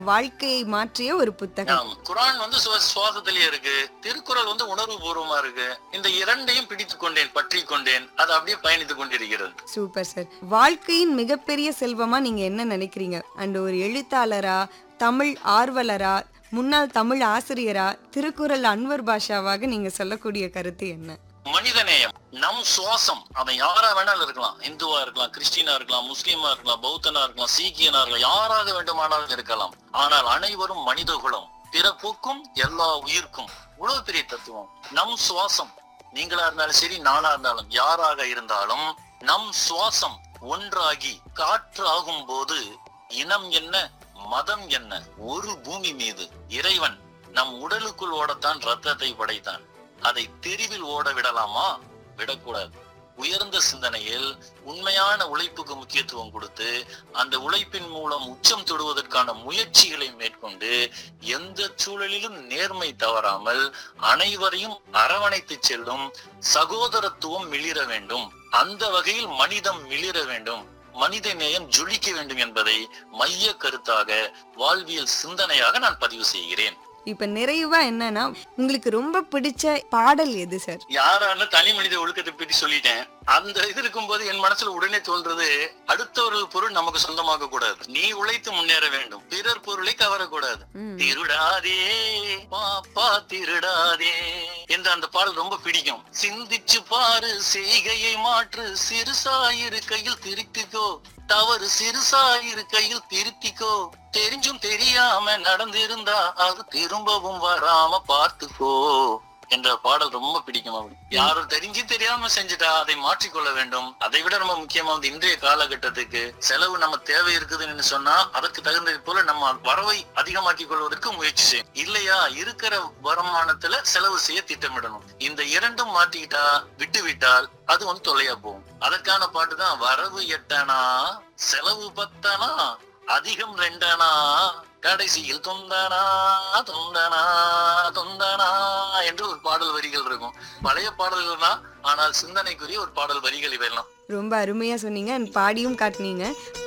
வாழ்க்கையை மாற்றிய ஒரு புத்தகம் ஆமா. குரான் வந்து சுவ- சுவாசத்திலேயே இருக்கு திருக்குறள் வந்து உணர்வு பூர்வமா இருக்கு இந்த இரண்டையும் பிடித்துக் கொண்டேன் பற்றி கொண்டேன் அது அப்படியே பயணித்துக் கொண்டிருக்கிறது சூப்பர் சார் வாழ்க்கையின் மிகப்பெரிய செல்வமா நீங்க என்ன நினைக்கிறீங்க அண்ட் ஒரு எழுத்தாளரா தமிழ் ஆர்வலரா முன்னாள் தமிழ் ஆசிரியரா திருக்குறள் அன்வர் பாஷாவாக நீங்க சொல்லக்கூடிய கருத்து என்ன மனிதநேயம் நம் சுவாசம் அவன் யாரா வேணாலும் இருக்கலாம் இந்துவா இருக்கலாம் கிறிஸ்டினா இருக்கலாம் முஸ்லீமா இருக்கலாம் பௌத்தனா இருக்கலாம் சீக்கியனா இருக்கலாம் யாராக வேண்டுமானாலும் இருக்கலாம் ஆனால் அனைவரும் மனித குலம் பிறப்புக்கும் எல்லா உயிர்க்கும் இவ்வளவு பெரிய தத்துவம் நம் சுவாசம் நீங்களா இருந்தாலும் சரி நானா இருந்தாலும் யாராக இருந்தாலும் நம் சுவாசம் ஒன்றாகி காற்று ஆகும் போது இனம் என்ன மதம் என்ன ஒரு பூமி மீது இறைவன் நம் உடலுக்குள் ஓடத்தான் ரத்தத்தை படைத்தான் அதை தெருவில் ஓட விடலாமா விடக்கூடாது உயர்ந்த சிந்தனையில் உண்மையான உழைப்புக்கு முக்கியத்துவம் கொடுத்து அந்த உழைப்பின் மூலம் உச்சம் தொடுவதற்கான முயற்சிகளை மேற்கொண்டு எந்த சூழலிலும் நேர்மை தவறாமல் அனைவரையும் அரவணைத்து செல்லும் சகோதரத்துவம் மிளிர வேண்டும் அந்த வகையில் மனிதம் மிளிர வேண்டும் மனித நேயம் ஜொலிக்க வேண்டும் என்பதை மைய கருத்தாக வாழ்வியல் சிந்தனையாக நான் பதிவு செய்கிறேன் இப்ப நிறைவா என்னன்னா உங்களுக்கு ரொம்ப பிடிச்ச பாடல் எது சார் யாரான தனி மனித ஒழுக்கத்தை பற்றி சொல்லிட்டேன் அந்த இது இருக்கும்போது என் மனசுல உடனே தோன்றது அடுத்தவர்கள் பொருள் நமக்கு சொந்தமாக கூடாது நீ உழைத்து முன்னேற வேண்டும் பிறர் பொருளை கவரக்கூடாது ம். திருடாதே பாப்பா திருடாதே என்ற அந்த பாடல் ரொம்ப பிடிக்கும் சிந்திச்சு பாரு செய்கையை மாற்று சிறுசாயிருக்கையில் திருத்திக்கோ தவறு சிறுசாயிருக்கையில் திருத்திக்கோ தெரிஞ்சும் தெரியாம நடந்திருந்தா அது திரும்பவும் வராம பார்த்துக்கோ என்ற பாடல் ரொம்ப பிடிக்கும் அப்படி யாரும் தெரிஞ்சு தெரியாம செஞ்சுட்டா அதை மாற்றிக்கொள்ள வேண்டும் அதை விட ரொம்ப முக்கியமா வந்து இன்றைய காலகட்டத்துக்கு செலவு நம்ம தேவை இருக்குதுன்னு சொன்னா அதற்கு தகுந்தது போல நம்ம வரவை அதிகமாக்கிக் கொள்வதற்கு முயற்சி செய்யும் இல்லையா இருக்கிற வருமானத்துல செலவு செய்ய திட்டமிடணும் இந்த இரண்டும் மாட்டிக்கிட்டா விட்டு விட்டால் அது வந்து தொல்லையா போகும் அதற்கான பாட்டு தான் வரவு எட்டனா செலவு பத்தனா அதிகம் ரெண்டனா கடைசியில் தொந்தனா தொந்தனா தொந்தனா என்று ஒரு பாடல் வரிகள் இருக்கும் பழைய பாடல்கள் தான் ஆனால் சிந்தனைக்குரிய ஒரு பாடல் வரிகள் இவையெல்லாம் ரொம்ப அருமையா சொன்னீங்க and பாடியும் காட்டுனீங்க